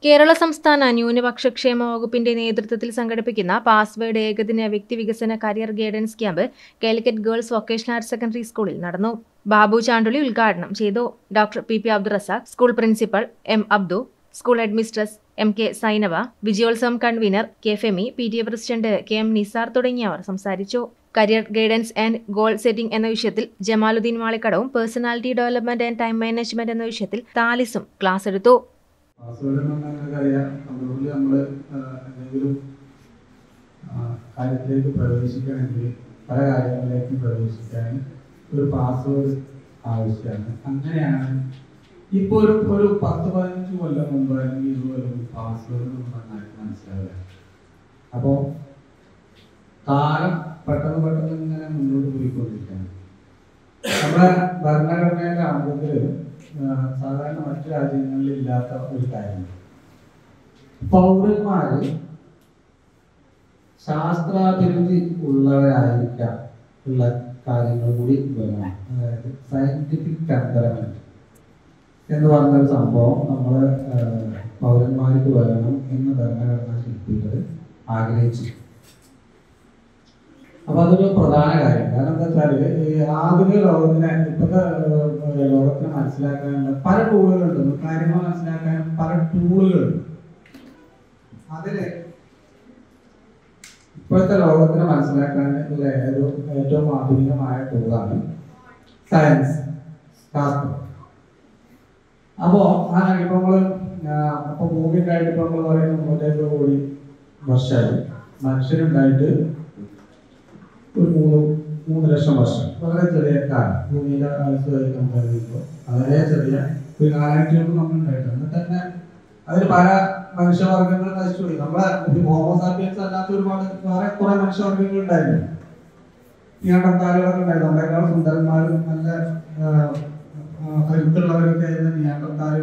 കേരള സംസ്ഥാന ന്യൂനപക്ഷ ക്ഷേമ വകുപ്പിന്റെ നേതൃത്വത്തിൽ സംഘടിപ്പിക്കുന്ന പാസ്വേഡ് ഏകദിന വ്യക്തി വികസന career guidance camp Calicut girls vocational higher secondary സ്കൂളിൽ നടന്നു ബാബു ചാണ്ടുളി ഉദ്ഘാടനം ചെയ്തു doctor P P Abdurazak school principal M Abdu school headmistress M K Sainava വിജയോത്സവം convener K Femi P T A president K M Nisar തുടങ്ങിയവർ സംസാരിച്ചു career guidance and goal setting എന്ന വിഷയത്തിൽ ജമാലുദ്ദീൻ മാളിക്കടവും personality development and time management എന്ന വിഷയത്തിൽ താലിസും ക്ലാസ് എടുത്തു പാസ്വേഡ് എന്ന് പറഞ്ഞാൽ നിങ്ങൾക്കറിയാം കമ്പ്യൂട്ടറിൽ നമ്മൾ എന്തെങ്കിലും ആ, കാര്യത്തിലേക്ക് പ്രവേശിക്കണമെങ്കിൽ പല കാര്യങ്ങളിലേക്കും പ്രവേശിക്കാൻ ഒരു പാസ്വേഡ് ആവശ്യമാണ് അങ്ങനെയാണ് ഇപ്പോൾ ഒരു ഒരു പത്ത് പതിനഞ്ച് കൊല്ലം മുമ്പ് അല്ലെങ്കിൽ ഇരുപത് കൊല്ലം മുമ്പ് പാസ്വേഡ് എന്ന് പറഞ്ഞാൽ മനസ്സിലാവില്ല അപ്പോൾ കാലം പെട്ടെന്ന് പെട്ടെന്ന് ഇങ്ങനെ മുന്നോട്ട് പോയിക്കൊണ്ടിരിക്കുകയാണ് നമ്മുടെ ഭരണഘടനയുടെ അംഗത്തിൽ സാധാരണ മറ്റു രാജ്യങ്ങളിൽ ഇല്ലാത്ത ഒരു കാര്യം പൗരന്മാര് ശാസ്ത്രാഭിരുചി ഉള്ളവരായിരിക്കാം ഉള്ള കാര്യങ്ങൾ കൂടി വേണം അതായത് സയന്റിഫിക് ടെമ്പറമെന്റ് എന്ന് പറഞ്ഞൊരു സംഭവം നമ്മൾ പൗരന്മാർക്ക് വേണം എന്ന് ഭരണഘടനാ ശില്പികൾ ആഗ്രഹിച്ചു അപ്പൊ അതൊരു പ്രധാന കാര്യം കാരണം എന്താ വെച്ചാല് ഈ ആധുനിക ലോകത്തിനെ ഇപ്പോഴത്തെ ഏഹ്, ലോകത്തിനെ മനസ്സിലാക്കാനുള്ള പല ടൂളുകളുണ്ട് കാര്യങ്ങൾ മനസ്സിലാക്കാൻ പല ടൂളുകളുണ്ട് അതില് ഇപ്പോഴത്തെ ലോകത്തിനെ മനസ്സിലാക്കാൻ ഉള്ള ഒരു ഏറ്റവും ആധുനികമായ ടൂളാണ് സയൻസ് ശാസ്ത്രം അപ്പോ ആ ഇപ്പൊ നമ്മള് ആ, അപ്പൊ ഭൂമി ഉണ്ടായിട്ട് ഇപ്പൊ നമ്മൾ പറയുന്ന മൂന്നേഴ് കോടി വർഷമായി മനുഷ്യരുണ്ടായിട്ട് ഒരു മൂന്ന് മൂന്ന് ലക്ഷം വർഷം വളരെ ചെറിയ കാലം ഭൂമിയിലെ ആയുസ്സുമായി കമ്പയർ ചെയ്യുമ്പോൾ വളരെ ചെറിയ ഒരു കാലഘട്ടത്തിൽ നമ്മൾ ഉണ്ടായിട്ടുണ്ട് എന്നിട്ട് തന്നെ അതിൽ പല മനുഷ്യവർഗങ്ങൾ നശിച്ചുപോയി നമ്മളെ ഹോമോസാപ്പിയൻസ് അല്ലാത്ത ഒരുപാട് വേറെ കുറെ മനുഷ്യവർഗങ്ങൾ ഉണ്ടായിരുന്നു നിയാണ്ടത്താലുകളൊക്കെ ഉണ്ടായിരുന്നു നമ്മളെക്കാൾ സുന്ദരന്മാരും നല്ല ആ, ആ, കരുത്തുള്ളവരൊക്കെ ആയിരുന്ന നിയാണ്ടത്താലുകൾ